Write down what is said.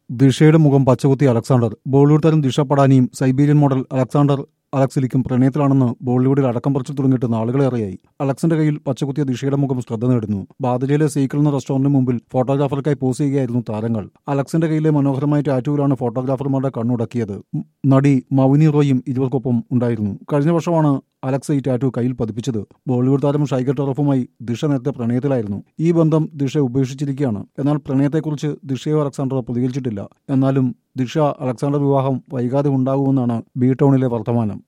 ദിഷയുടെ മുഖം പച്ചകുത്തി Alexander Bollywood താരം ദിഷ പടാനിയും സൈബീരിയൻ മോഡൽ അലക്സാണ്ടർ അലക്സിലിക്കും പ്രണയത്തിലാണെന്ന് ബോളിവുഡിൽ അടക്കം പറിച്ചു തുടങ്ങിയിട്ട് നാളുകളേറെയായി അലക്സിന്റെ കയ്യിൽ പച്ചകുത്തിയ ദിഷയുടെ മുഖം ശ്രദ്ധ നേടുന്നു ബാദലിയിലെ സീക്കിൾ എന്ന റെസ്റ്റോറന്റിന് മുമ്പിൽ ഫോട്ടോഗ്രാഫർക്കായി പോസ് ചെയ്യുകയായിരുന്നു താരങ്ങൾ അലക്സിന്റെ കയ്യിലെ മനോഹരമായ ടാറ്റൂവിലാണ് ഫോട്ടോഗ്രാഫർമാരുടെ കണ്ണുടക്കിയത് ഉം, നടി മൗനി റോയും ഇരുവർക്കൊപ്പം ഉണ്ടായിരുന്നു കഴിഞ്ഞ വർഷമാണ് അലക്സ് ഈ ടാറ്റു കയ്യിൽ പതിപ്പിച്ചത് ബോളിവുഡ് താരം ഷൈഗർ ടറഫുമായി ദിഷ നേരത്തെ പ്രണയത്തിലായിരുന്നു ഈ ബന്ധം ദിഷ ഉപേക്ഷിച്ചിരിക്കുകയാണ് എന്നാൽ പ്രണയത്തെക്കുറിച്ച് ദിഷയോ അലക്സാണ്ടറോ പ്രതികരിച്ചിട്ടില്ല എന്നാലും ദിഷ അലക്സാണ്ടർ വിവാഹം വൈകാതെ ഉണ്ടാകുമെന്നാണ് ബി ടൗണിലെ വർത്തമാനം